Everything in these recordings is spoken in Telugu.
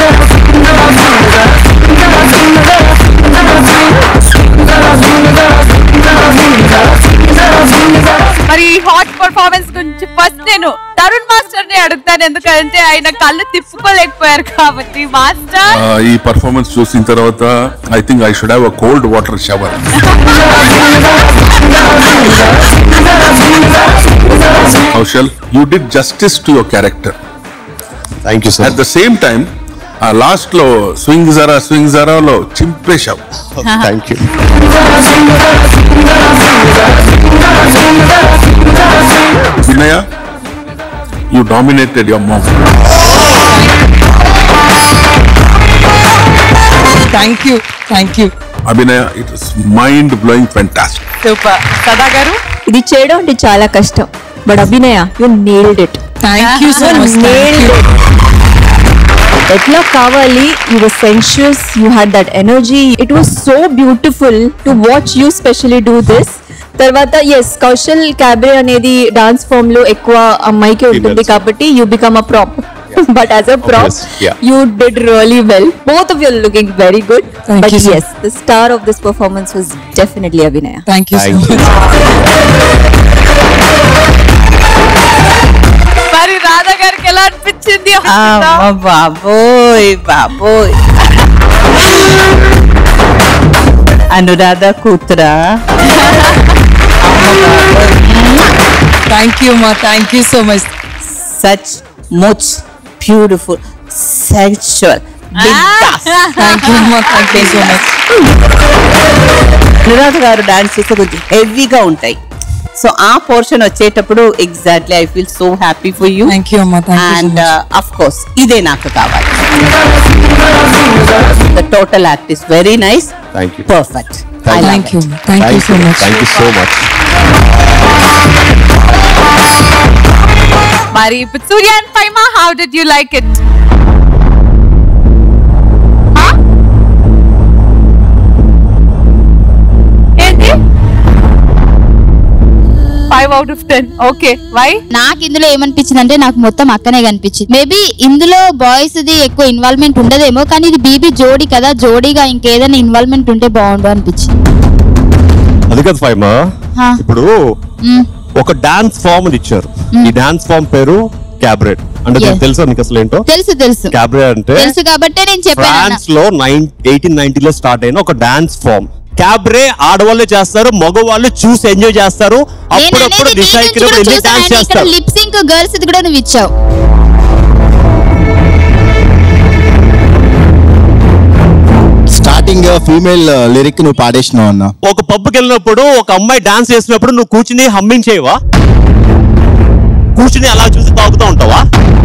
మరి ఈ హాట్ పర్ఫార్మెన్స్ గురించి ఫస్ట్ నేను తరుణ్ మాస్టర్ ని అడుగుతాను ఎందుకంటే ఆయన కళ్ళు తిప్పుకోలేకపోయారు కాబట్టి మాస్టర్ ఆ, ఈ పర్ఫార్మెన్స్ చూసిన తర్వాత I think I should have a cold water shower Kaushal you did justice to your character thank you at the same time ఆ లాస్ట్ లో స్వింగ్ జరా స్వింగ్ జరాలో చింపేశావు thank you Vinaya you dominated your mom thank you thank you Abhinaya it is mind blowing fantastic super Sada garu ఇది చేయడం అంటే చాలా కష్టం but Abhinaya you nailed it thank you so much ఎట్లా కావాలి you were sensuous you had that energy it was so beautiful to watch you specially do this తర్వాత ఎస్ కౌశల్ క్యాబరే అనేది డాన్స్ ఫామ్ లో ఎక్కువ అమ్మాయికి ఉంటుంది Females. కాబట్టి you become a prop but as a prop Obvious, yeah. You did really well both of you looking very good Thank but you, sir. Yes the star of this performance was definitely Abhinaya thank you so thank you much మరి రాధా గారికి ఎలా అనిపించింది అమ్మ బాబోయ్ బాబోయ్ అనురాధ కూతురా థ్యాంక్ యూ మా thank you so much such much beautiful sexual thank you మా thank you so much Anuradha garu dance చేస్తే కొంచెం హెవీగా ఉంటాయి సో ఆ పోర్షన్ వచ్చేటప్పుడు exactly I feel so happy for you thank you అమ్మా thank you and of course ఇదే నాకు కావాలి the total act is very nice thank you perfect thank you thank you so much thank you so much మరి ఇప్పుడు Surya and Faima how did you like it ఏంటి five out of ten okay why నాకు ఇందులో ఏమనిపించింది అంటే నాకు మొత్తం అక్కనే కనిపించింది మేబీ ఇందులో బాయ్స్ ది ఎక్కువ ఇన్వాల్వ్మెంట్ ఉండదేమో కానీ ఇది బీబీ జోడీ కదా జోడీగా ఇంకేదైనా ఇన్వాల్వ్మెంట్ ఉంటే బాగుండు అనిపించింది అది కదా ఫైమా హా. ఇప్పుడు మ్మ్. ఒక డాన్స్ ఫామ్ ఇచ్చారు ఈ డాన్స్ ఫామ్ పేరు క్యాబ్రెట్ అంటే Yes. నీకు తెలుసా నీకు అసలు ఏంటో తెలుసు తెలుసు క్యాబ్రెట్ అంటే తెలుసు కాబట్టే నేను చెప్పాను ఫ్రాన్స్ లో నైన్ ఎయిటీన్ నైన్టీ లో స్టార్ట్ అయిన ఒక డాన్స్ ఫామ్ క్యాబ్రే ఆడవాళ్ళు చేస్తారు మగవాళ్ళు చూసి ఎంజాయ్ చేస్తారు అప్పుడప్పుడు రిసైకిల్ వెళ్ళి డాన్స్ చేస్తారు లిప్ సింక్ గర్ల్స్ ఇది కూడా నువ్వు ఇచ్చావు స్టార్టింగ్ ఫీమేల్ లిరిక్ నువ్వు పాడేసినావు అన్న ఒక పబ్కి వెళ్ళినప్పుడు ఒక అమ్మాయి డాన్స్ చేసినప్పుడు నువ్వు కూర్చుని హమ్మింగ్ చేయవా కూర్చుని అలా చూసి తాగుతూ ఉంటావా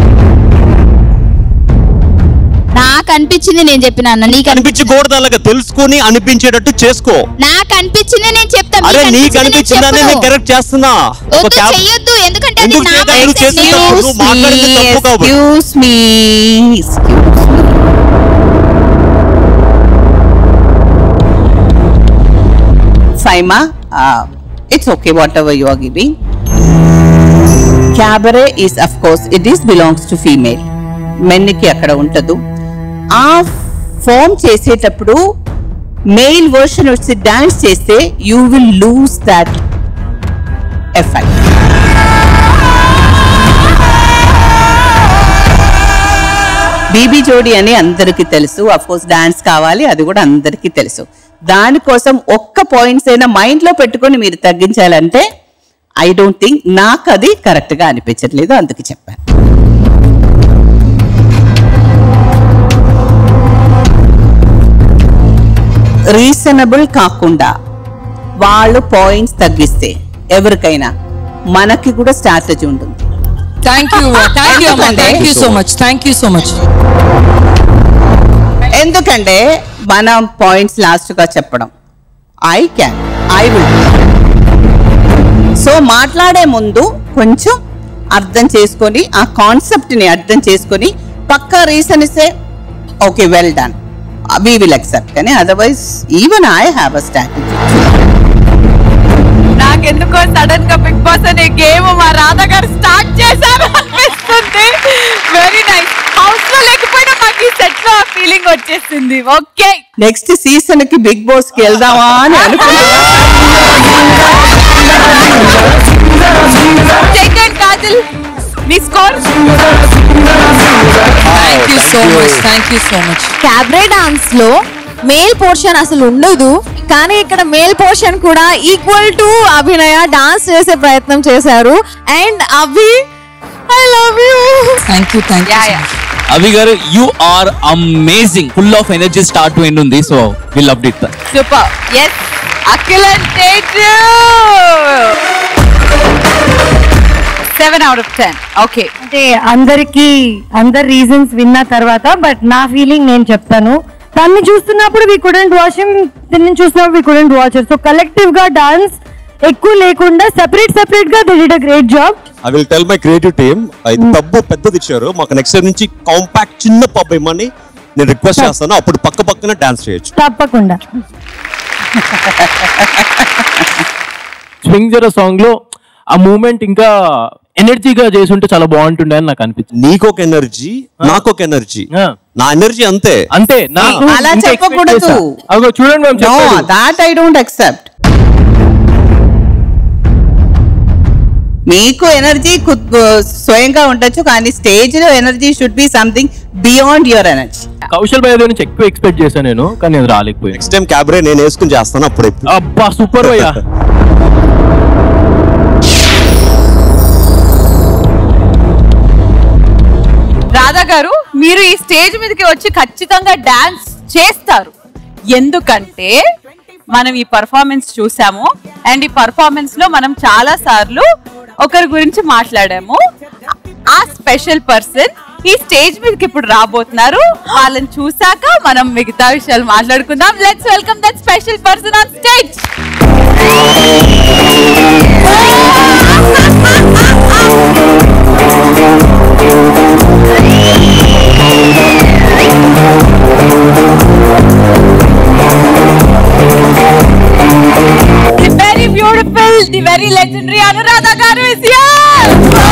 నాకు అనిపించింది నేను చెప్పిన అన్న నీకు అనిపించకూడదు అలాగా తెలుసుకుని అనిపించేటట్టు చేసుకో నాకు అనిపించింది నేను చెప్తాను అరే నీకు అనిపించిందని నేను కరెక్ట్ చేస్తున్నా ఒక వద్దు క్యాబ్ చెయ్యొద్దు ఎందుకంటే అది ఎందుకు నా చేయదు? ఎందుకు mindset. చేస్తుంది? నేను- నువ్వు మాట్లాడింది తప్పు కాబట్టి excuse me Faima it's okay whatever you are giving cabaret is of course it is belongs to female మెన్కి అక్కడ ఉంటదు ఆ ఫామ్ చేసేటప్పుడు మెయిల్ వర్షన్ వచ్చి డాన్స్ చేస్తే you will lose that effect BB Jodi అని అందరికీ తెలుసు అఫ్ కోర్స్ డాన్స్ కావాలి అది కూడా అందరికీ తెలుసు దానికోసం ఒక్క పాయింట్స్ అయినా మైండ్ లో పెట్టుకొని మీరు తగ్గించాలంటే ఐ డోంట్ థింక్ నాకు అది కరెక్ట్ గా అనిపించట్లేదు అందుకు చెప్పాను రీజనబుల్ కాకుండా వాళ్ళు పాయింట్స్ తగ్గిస్తే ఎవరికైనా మనకి కూడా స్ట్రాటజీ ఉంటుంది థ్యాంక్ యూ థ్యాంక్ యూ అమ్మా thank you so much thank you so much ఎందుకంటే మనం పాయింట్స్ లాస్ట్ గా చెప్పడం I can I will so మాట్లాడే ముందు కొంచెం అర్థం చేసుకొని ఆ కాన్సెప్ట్ ని అర్థం చేసుకొని పక్కా రీజన్ ఇస్తే okay well done we will accept కానీ otherwise even I have a strategy నాకెందుకో సడన్ గా బిగ్ బాస్ అనే గేమ్ మా రాధా గారు స్టార్ట్ చేశారు అనిపిస్తుంది వెరీ నైస్ హౌస్ లో లేకపోయినా మాకు ఈ సెట్ లో ఫీలింగ్ వచ్చేసింది ఓకే నెక్స్ట్ సీజన్ కి బిగ్ బాస్ కి వెళ్దామా అని అనుకుంటున్నా సెకండ్ కాజల్ మీ score thank you so much thank you so much cabaret dance లో మేల్ పోర్షన్ అసలు ఉండదు కానీ ఇక్కడ మేల్ పోర్షన్ కూడా ఈక్వల్ టు అభినయ డాన్స్ చేసే ప్రయత్నం చేశారు and Abhi I love you thank you thank you yeah yeah Avi garu you are amazing full of energy start to end ఉంది so we love it super yes Akhil and Teju seven out of ten okay అంటే అందరికి అందరి రీజన్స్ విన్న తర్వాత బట్ నా ఫీలింగ్ నేను చెప్తాను తన్ని చూస్తున్నప్పుడు వి కుడెంట్ వాచ్ హిమ్ దీన్ని చూస్తున్నప్పుడు we couldn't watch so collective గా డాన్స్ ఎక్కువ లేకుండా సెపరేట్ సెపరేట్ గా they did a great job I will tell my creative team ఇది పబ్బు పెద్దది ఇచ్చారు మాకు నెక్స్ట్ టైం నుంచి కాంపాక్ట్ చిన్న పబ్ ఇమ్మని నేను రిక్వెస్ట్ చేస్తాను అప్పుడు పక్క పక్కన డాన్స్ చేయొచ్చు తప్పకుండా స్వింగ్ జర సాంగ్ లో ఆ మూమెంట్ ఇంకా ఎనర్జీగా చేసి ఉంటే చాలా బాగుంటుండే అని నాకు అనిపించింది నీకొక ఎనర్జీ నాకొక ఎనర్జీ నా ఎనర్జీ అంతే అంతే నాకు అలా ఇంకా expect చెప్పకూడదు చేశా. అగో చూడండి మ్యామ్ నో చెప్పాడు. దాట్ ఐ డోంట్ అక్సెప్ట్ మీకు ఎనర్జీ స్వయంగా ఉండొచ్చు కానీ స్టేజ్ లో energy should be something beyond your energy Kaushal భయ్య నుంచి ఎక్కువ ఎక్స్పెక్ట్ చేశాను నేను కానీ అది రాలేకపోయింది నెక్స్ట్ టైం క్యాబ్రే నేను వేసుకుని చేస్తాను అప్పుడు అబ్బా సూపర్ భయ్యా రాధా గారు మీరు ఈ స్టేజ్ మీదకి వచ్చి ఖచ్చితంగా డాన్స్ చేస్తారు ఎందుకంటే మనం ఈ పర్ఫార్మెన్స్ చూసాము అండ్ ఈ పర్ఫార్మెన్స్ లో మనం చాలా సార్లు ఒకరి గురించి మాట్లాడాము ఆ స్పెషల్ పర్సన్ ఈ స్టేజ్ మీదకి ఇప్పుడు రాబోతున్నారు వాళ్ళని చూసాక మనం మిగతా విషయాలు మాట్లాడుకుందాం let's welcome that special person on stage The very beautiful, the very legendary Anuradha garu is here.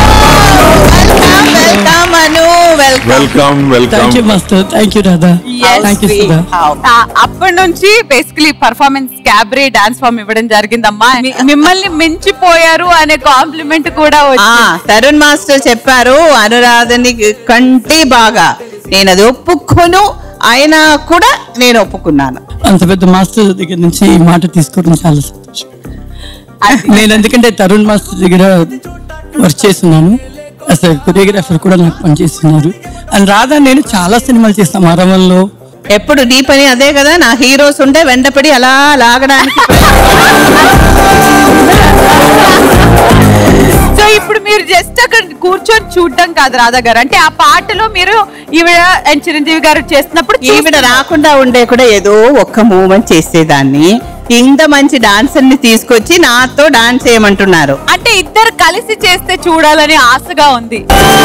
Welcome Anu welcome welcome welcome master thank you Radha Yes, thank you we- Sudha ఆ, అప్పటి నుంచి basically performance cabaret dance form ఇవ్వడం జరిగిందమ్మా మీ- మిమ్మల్ని మించిపోయారు అనే కాంప్లిమెంట్ కూడా ఆ, వచ్చింది తరుణ్ మాస్టర్ చెప్పారు అనురాధని కంటే బాగా నేను అది ఒప్పుకోను అయినా కూడా నేను ఒప్పుకున్నాను అంత పెద్ద మాస్టర్ దగ్గర నుంచి ఈ మాట తీసుకోవడం చాలా సంతోషం నేను ఎందుకంటే తరుణ్ మాస్టర్ దగ్గర వర్క్ చేస్తున్నాను అసలు కొరియోగ్రాఫర్ కూడా నాకు పనిచేస్తున్నారు అండ్ రాధా నేను చాలా సినిమాలు చేస్తాను మరమల్లో ఎప్పుడు నీ పని అదే కదా నా హీరోస్ ఉంటే వెంటపడి అలా లాగడానికి సో ఇప్పుడు మీరు జస్ట్ అక్కడ కూర్చొని చూడటం కాదు రాధా గారు అంటే ఆ పాటలో మీరు ఈవిడ అండ్ చిరంజీవి గారు చేస్తున్నప్పుడు ఈవిడ చూస్తున్నారు. రాకుండా ఉండే కూడా ఏదో ఒక్క మూమెంట్ చేసేదాన్ని ఇంత మంచి డాన్సర్ ని తీసుకొచ్చి నాతో డాన్స్ చేయమంటున్నారు అంటే ఇద్దరు కలిసి చేస్తే చూడాలని ఆశగా ఉంది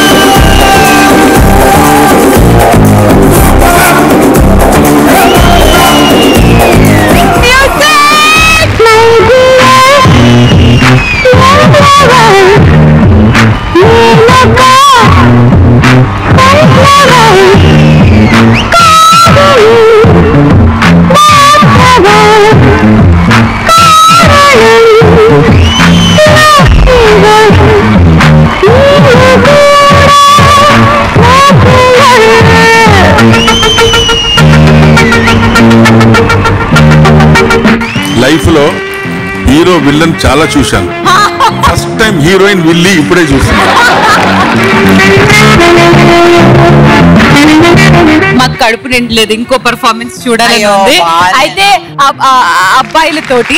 లైఫ్ లో హీరో విల్లన్ చాలా చూశాను ఫస్ట్ టైం హీరోయిన్ విల్లి ఇప్పుడే చూస్తున్నాను మాకు కడుపు నిండలేదు ఇంకో పర్ఫార్మెన్స్ చూడాలని అయ్యో, ఉంది బాలే. అయితే ఆ- ఆ- ఆ అబ్బాయిలతోటి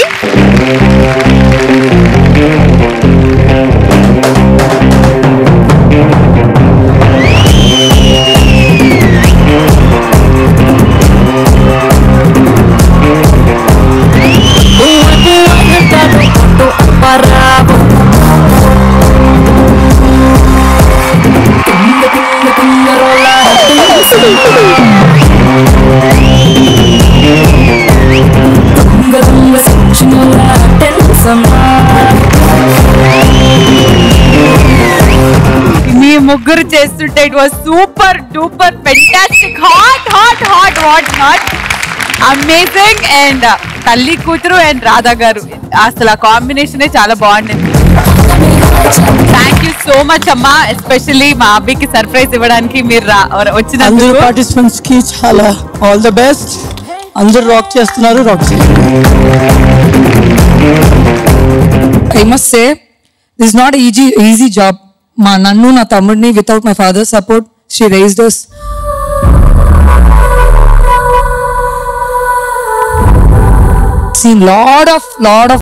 మీ ముగ్గురు చేస్తుంటే it was super duper fantastic hot hot hot what hot amazing and తల్లి కూతురు అండ్ రాధా గారు అసలు ఆ కాంబినేషనే చాలా బాగుండింది థ్యాంక్ యూ సో మచ్ అమ్మా ఎస్పెషల్లీ మా అబ్బాయికి సర్ప్రైజ్ ఇవ్వడానికి మీరు రా- అందరూ వచ్చినందుకు పార్టిసిపెంట్స్ కి చాలా ఆల్ ద బెస్ట్ అందరూ రాక్ చేస్తున్నారు rock I must say this not easy easy job మా నన్ను నా తమ్ముడిని without my father support she raised us seen lot of lot of